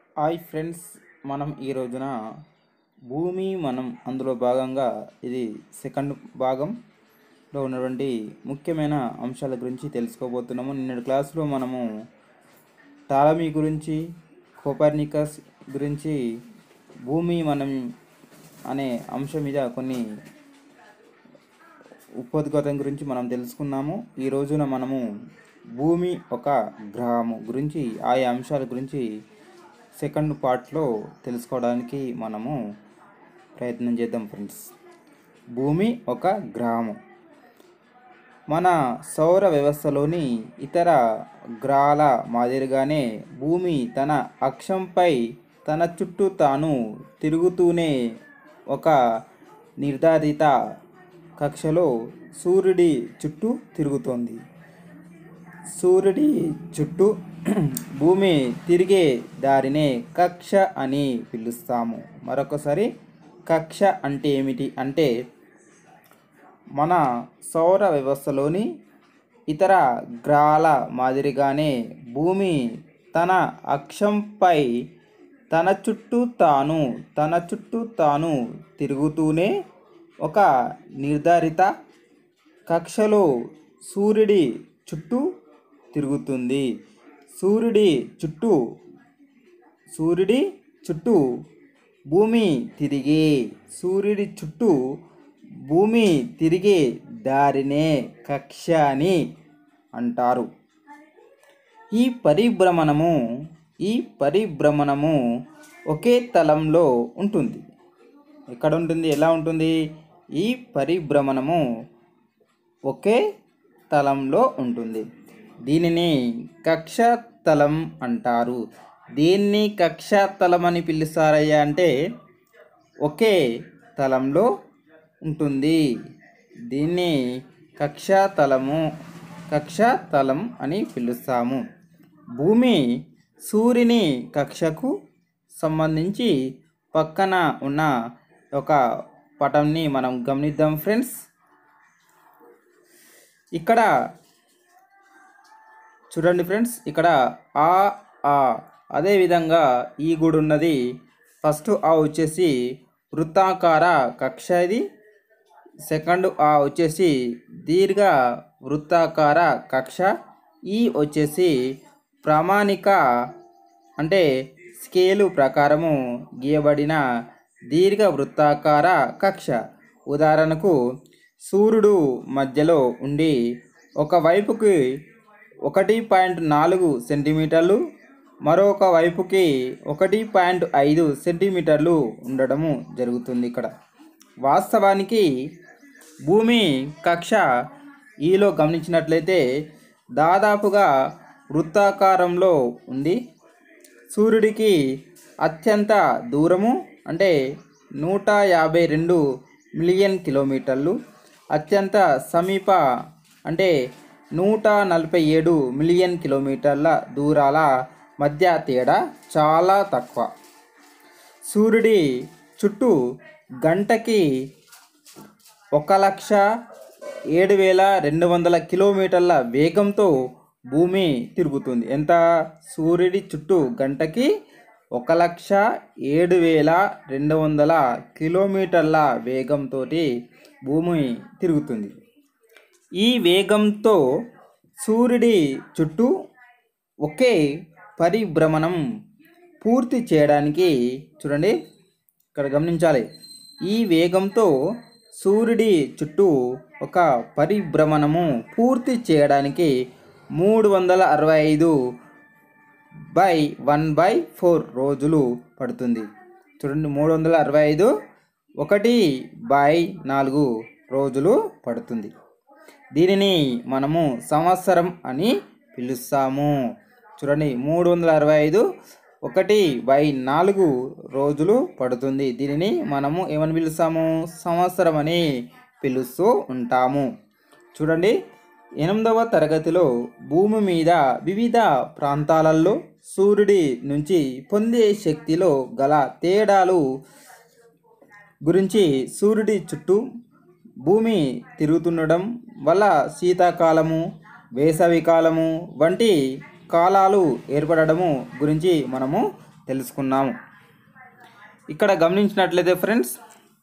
hi friends మనం ఈ రోజున భూమి మనం అందులో భాగంగా ఇది సెకండ్ భాగంలో ఉన్నటువంటి ముఖ్యమైన అంశాల గురించి తెలుసుకోబోతున్నాము నిన్నటి క్లాసులో మనము టాలమీ గురించి కోపర్నికస్ గురించి భూమి మనం అనే అంశం మీద కొన్ని ఉపోద్ఘాతం గురించి మనం తెలుసుకున్నాము ఈ రోజున మనము భూమి ఒక గ్రహము గురించి ఆయా అంశాల గురించి సెకండ్ పార్ట్లో తెలుసుకోవడానికి మనము ప్రయత్నం చేద్దాం ఫ్రెండ్స్ భూమి ఒక గ్రహము మన సౌర వ్యవస్థలోని ఇతర గ్రహాల మాదిరిగానే భూమి తన అక్షంపై తన చుట్టూ తాను తిరుగుతూనే ఒక నిర్ధారిత కక్షలో సూర్యుడి చుట్టూ తిరుగుతోంది సూర్యుడి చుట్టూ భూమి తిరిగే దారినే కక్ష అని పిలుస్తాము మరొకసారి కక్ష అంటే ఏమిటి అంటే మన సౌర వ్యవస్థలోని ఇతర గ్రహాల మాదిరిగానే భూమి తన అక్షంపై తన చుట్టూ తాను తన చుట్టూ తాను తిరుగుతూనే ఒక నిర్ధారిత కక్షలో సూర్యుడి చుట్టూ తిరుగుతుంది సూర్యుడి చుట్టూ సూర్యుడి చుట్టూ భూమి తిరిగే సూర్యుడి చుట్టూ భూమి తిరిగే దారినే కక్ష అని అంటారు ఈ పరిభ్రమణము ఈ పరిభ్రమణము ఒకే తలంలో ఉంటుంది ఎక్కడ ఉంటుంది ఎలా ఉంటుంది ఈ పరిభ్రమణము ఒకే తలంలో ఉంటుంది దీనిని కక్షాతలం అంటారు దీన్ని కక్షాతలం అని పిలుస్తారయ్యా అంటే ఒకే తలంలో ఉంటుంది దీన్ని కక్షాతలము కక్షాతలం అని పిలుస్తాము భూమి సూర్యుని కక్షకు సంబంధించి పక్కన ఉన్న ఒక పటంని మనం గమనిద్దాం ఫ్రెండ్స్ ఇక్కడ చూడండి ఫ్రెండ్స్ ఇక్కడ ఆ ఆ అదేవిధంగా ఈ గుడి ఉన్నది ఫస్ట్ ఆ వచ్చేసి వృత్తాకార కక్ష ఇది సెకండ్ ఆ వచ్చేసి దీర్ఘ వృత్తాకార కక్ష ఈ వచ్చేసి ప్రామాణిక అంటే స్కేలు ప్రకారము గీయబడిన దీర్ఘ వృత్తాకార కక్ష ఉదాహరణకు సూర్యుడు మధ్యలో ఉండి ఒకవైపుకి ఒకటి పాయింట్ నాలుగు సెంటీమీటర్లు మరొక వైపుకి ఒకటి పాయింట్ ఐదు సెంటీమీటర్లు ఉండడము జరుగుతుంది ఇక్కడ వాస్తవానికి భూమి కక్ష ఈలో గమనించినట్లయితే దాదాపుగా వృత్తాకారంలో ఉంది సూర్యుడికి అత్యంత దూరము అంటే నూట యాభై రెండు మిలియన్ కిలోమీటర్లు అత్యంత సమీప అంటే నూట నలభై ఏడు మిలియన్ కిలోమీటర్ల దూరాల మధ్య తేడా చాలా తక్కువ సూర్యుడి చుట్టూ గంటకి ఒక లక్ష ఏడు వేల రెండు వందల కిలోమీటర్ల వేగంతో భూమి తిరుగుతుంది ఎంత సూర్యుడి చుట్టూ గంటకి ఒక లక్ష ఏడు వేల రెండు వందల కిలోమీటర్ల వేగంతో భూమి తిరుగుతుంది ఈ వేగంతో సూర్యుడి చుట్టూ ఒకే పరిభ్రమణం పూర్తి చేయడానికి చూడండి ఇక్కడ గమనించాలి ఈ వేగంతో సూర్యుడి చుట్టూ ఒక పరిభ్రమణము పూర్తి చేయడానికి మూడు వందల అరవై ఐదు బై వన్ బై ఫోర్ రోజులు పడుతుంది చూడండి మూడు వందల అరవై ఐదు ఒకటి బై నాలుగు రోజులు పడుతుంది దీనిని మనము సంవత్సరం అని పిలుస్తాము చూడండి మూడు వందల అరవై ఐదు ఒకటి బై నాలుగు రోజులు పడుతుంది దీనిని మనము ఏమని పిలుస్తాము సంవత్సరం అని పిలుస్తూ ఉంటాము చూడండి ఎనిమిదవ తరగతిలో భూమి మీద వివిధ ప్రాంతాలలో సూర్యుడి నుంచి పొందే శక్తిలో గల తేడాలు గురించి సూర్యుడి చుట్టూ భూమి తిరుగుతుండడం వల్ల శీతాకాలము వేసవి కాలము వంటి కాలాలు ఏర్పడడము గురించి మనము తెలుసుకున్నాము ఇక్కడ గమనించినట్లయితే ఫ్రెండ్స్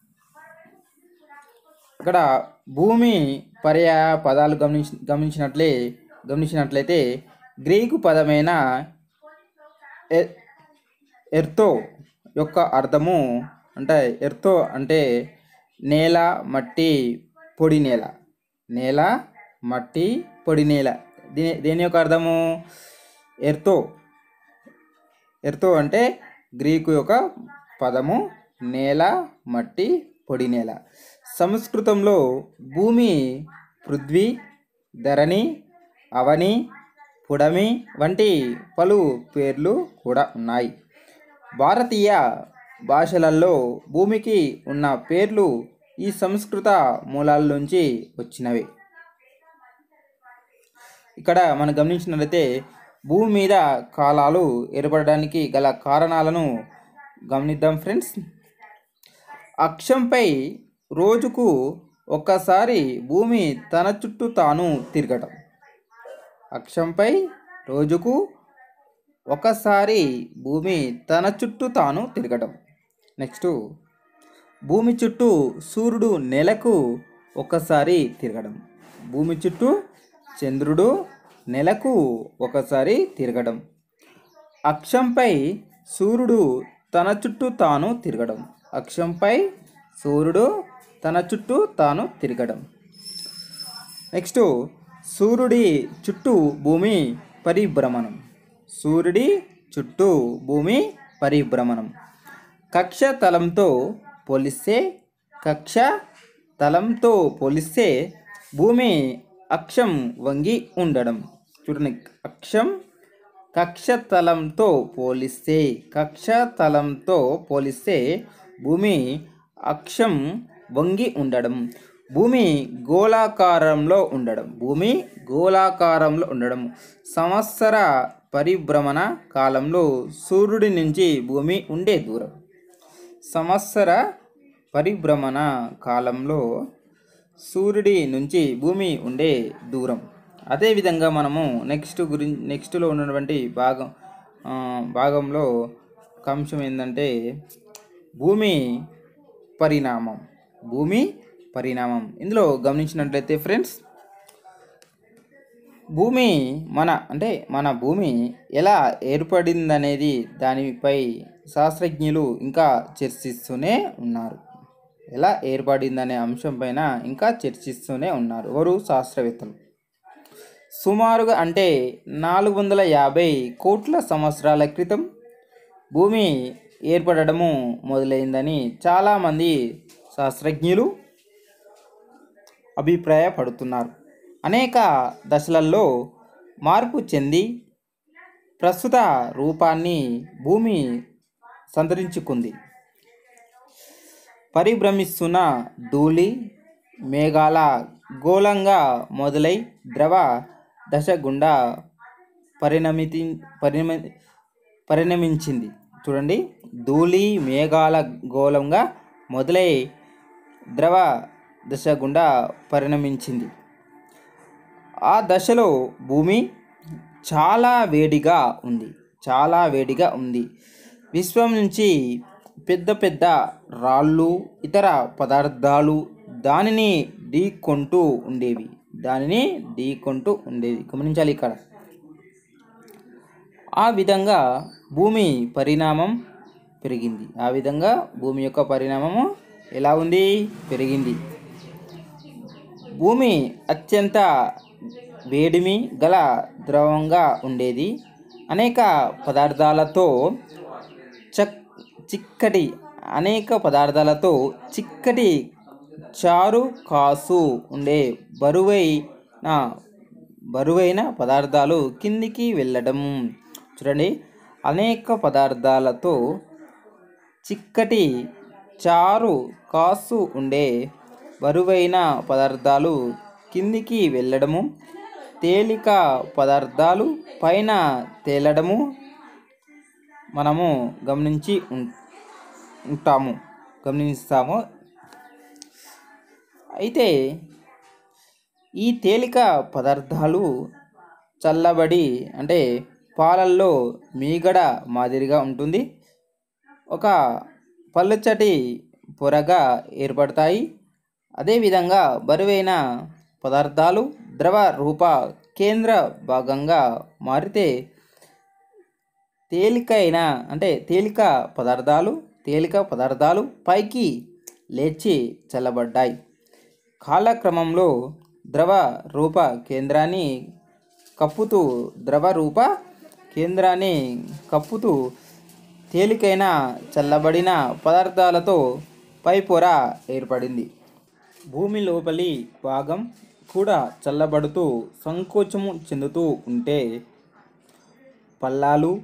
ఇక్కడ భూమి పర్యాయ పదాలు గమనించి గమనించినట్లే గమనించినట్లయితే గ్రీకు పదమైన ఎ- ఎర్తో యొక్క అర్థము అంటే ఎర్తో అంటే నేల మట్టి పొడి నేల నేల మట్టి పొడి నేల దీని దేని యొక్క అర్థము ఎర్తో ఎర్తో అంటే గ్రీకు యొక్క పదము నేల మట్టి పొడి నేల సంస్కృతంలో భూమి పృథ్వీ ధరణి అవని పుడమి వంటి పలు పేర్లు కూడా ఉన్నాయి భారతీయ భాషలలో భూమికి ఉన్న పేర్లు ఈ సంస్కృత మూలాల నుంచి వచ్చినవి ఇక్కడ మనం గమనించినట్లయితే భూమి మీద కాలాలు ఏర్పడడానికి గల కారణాలను గమనిద్దాం ఫ్రెండ్స్ అక్షంపై రోజుకు ఒక్కసారి భూమి తన చుట్టూ తాను తిరగటం అక్షంపై రోజుకు ఒకసారి భూమి తన చుట్టూ తాను తిరగటం నెక్స్ట్ భూమి చుట్టూ సూర్యుడు నెలకు ఒకసారి తిరగడం భూమి చుట్టూ చంద్రుడు నెలకు ఒకసారి తిరగడం అక్షంపై సూర్యుడు తన చుట్టూ తాను తిరగడం అక్షంపై సూర్యుడు తన చుట్టూ తాను తిరగడం నెక్స్ట్ సూర్యుడి చుట్టూ భూమి పరిభ్రమణం సూర్యుడి చుట్టూ భూమి పరిభ్రమణం కక్ష తలంతో పోలిస్తే కక్ష తలంతో పోలిస్తే భూమి అక్షం వంగి ఉండడం చూడండి అక్షం కక్ష తలంతో పోలిస్తే కక్ష తలంతో పోలిస్తే భూమి అక్షం వంగి ఉండడం భూమి గోళాకారంలో ఉండడం భూమి గోళాకారంలో ఉండడం సంవత్సర పరిభ్రమణ కాలంలో సూర్యుడి నుంచి భూమి ఉండే దూరం సంవత్సర పరిభ్రమణ కాలంలో సూర్యుడి నుంచి భూమి ఉండే దూరం అదేవిధంగా మనము నెక్స్ట్ గురి నెక్స్ట్లో ఉన్నటువంటి భాగం ఆ, భాగంలో ఒక అంశం ఏంటంటే భూమి పరిణామం భూమి పరిణామం ఇందులో గమనించినట్లయితే ఫ్రెండ్స్ భూమి మన అంటే మన భూమి ఎలా ఏర్పడిందనేది దానిపై శాస్త్రజ్ఞులు ఇంకా చర్చిస్తూనే ఉన్నారు ఎలా ఏర్పడిందనే అంశం పైన ఇంకా చర్చిస్తూనే ఉన్నారు ఎవరు శాస్త్రవేత్తలు సుమారుగా అంటే నాలుగు వందల యాభై కోట్ల సంవత్సరాల క్రితం భూమి ఏర్పడడము మొదలైందని చాలామంది శాస్త్రజ్ఞులు అభిప్రాయపడుతున్నారు అనేక దశలలో మార్పు చెంది ప్రస్తుత రూపాన్ని భూమి సంతరించుకుంది పరిభ్రమిస్తున్న ధూళి మేఘాల గోళంగా మొదలై ద్రవ దశ గుండా పరిణమితి పరిణమి పరిణమించింది చూడండి ధూళి మేఘాల గోళంగా మొదలై ద్రవ దశ గుండా పరిణమించింది ఆ దశలో భూమి చాలా వేడిగా ఉంది చాలా వేడిగా ఉంది విశ్వం నుంచి పెద్ద పెద్ద రాళ్ళు ఇతర పదార్థాలు దానిని ఢీకొంటూ ఉండేవి దానిని ఢీకొంటూ ఉండేవి గమనించాలి ఇక్కడ ఆ విధంగా భూమి పరిణామం పెరిగింది ఆ విధంగా భూమి యొక్క పరిణామము ఎలా ఉంది పెరిగింది భూమి అత్యంత వేడిమి గల ద్రవంగా ఉండేది అనేక పదార్థాలతో చక్ చిక్కటి అనేక పదార్థాలతో చిక్కటి చారు కాసు ఉండే బరువైన బరువైన పదార్థాలు కిందికి వెళ్ళడం చూడండి అనేక పదార్థాలతో చిక్కటి చారు కాసు ఉండే బరువైన పదార్థాలు కిందికి వెళ్ళడము తేలిక పదార్థాలు పైన తేలడము మనము గమనించి ఉం- ఉంటాము గమనిస్తాము అయితే ఈ తేలిక పదార్థాలు చల్లబడి అంటే పాలల్లో మీగడ మాదిరిగా ఉంటుంది ఒక పలుచటి పొరగా ఏర్పడతాయి అదేవిధంగా బరువైన పదార్థాలు ద్రవ రూప కేంద్ర భాగంగా మారితే తేలికైన అంటే తేలిక పదార్థాలు తేలిక పదార్థాలు పైకి లేచి చల్లబడ్డాయి కాలక్రమంలో ద్రవ రూప కేంద్రాన్ని కప్పుతూ ద్రవ రూప కేంద్రాన్ని కప్పుతూ తేలికైన చల్లబడిన పదార్థాలతో పై పొర ఏర్పడింది భూమి లోపలి భాగం కూడా చల్లబడుతూ సంకోచము చెందుతూ ఉంటే పల్లాలు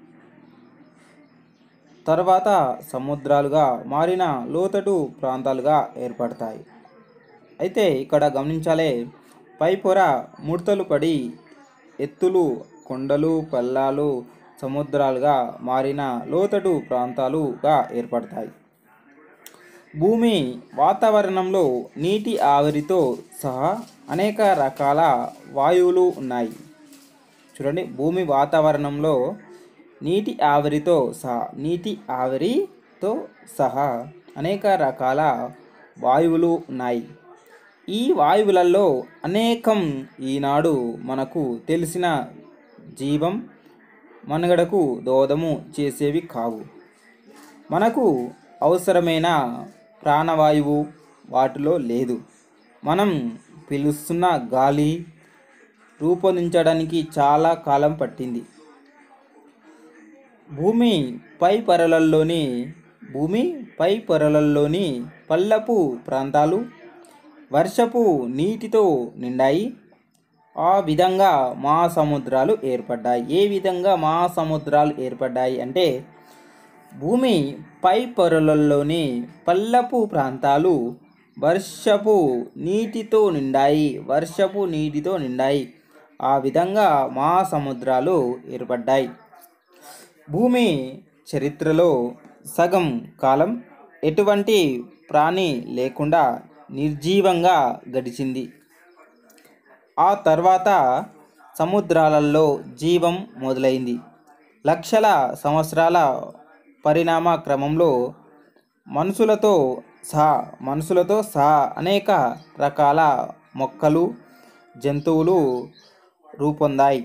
తర్వాత సముద్రాలుగా మారిన లోతటు ప్రాంతాలుగా ఏర్పడతాయి అయితే ఇక్కడ గమనించాలే పై పొర ముడతలు పడి ఎత్తులు కొండలు పల్లాలు సముద్రాలుగా మారిన లోతటు ప్రాంతాలుగా ఏర్పడతాయి భూమి వాతావరణంలో నీటి ఆవిరితో సహా అనేక రకాల వాయువులు ఉన్నాయి చూడండి భూమి వాతావరణంలో నీటి ఆవిరితో సహా నీటి ఆవిరితో సహా అనేక రకాల వాయువులు ఉన్నాయి ఈ వాయువులలో అనేకం ఈనాడు మనకు తెలిసిన జీవం మనుగడకు దోదము చేసేవి కావు మనకు అవసరమైన ప్రాణవాయువు వాటిలో లేదు మనం పీలుస్తున్న గాలి రూపొందించడానికి చాలా కాలం పట్టింది భూమి పై పొరలలోని భూమి పై పొరలలోని పల్లపు ప్రాంతాలు వర్షపు నీటితో నిండాయి ఆ విధంగా మహాసముద్రాలు ఏర్పడ్డాయి ఏ విధంగా మహాసముద్రాలు ఏర్పడ్డాయి అంటే భూమి పై పొరలలోని పల్లపు ప్రాంతాలు వర్షపు నీటితో నిండాయి వర్షపు నీటితో నిండాయి ఆ విధంగా మహాసముద్రాలు ఏర్పడ్డాయి భూమి చరిత్రలో సగం కాలం ఎటువంటి ప్రాణి లేకుండా నిర్జీవంగా గడిచింది ఆ తర్వాత సముద్రాలలో జీవం మొదలైంది లక్షల సంవత్సరాల పరిణామ క్రమంలో మనుషులతో సహా మనుషులతో సహా అనేక రకాల మొక్కలు జంతువులు రూపొందాయి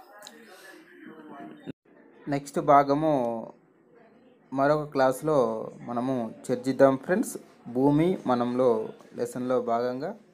నెక్స్ట్ భాగము మరొక క్లాస్లో మనము చర్చిద్దాం ఫ్రెండ్స్ భూమి మనంలో లెసన్లో భాగంగా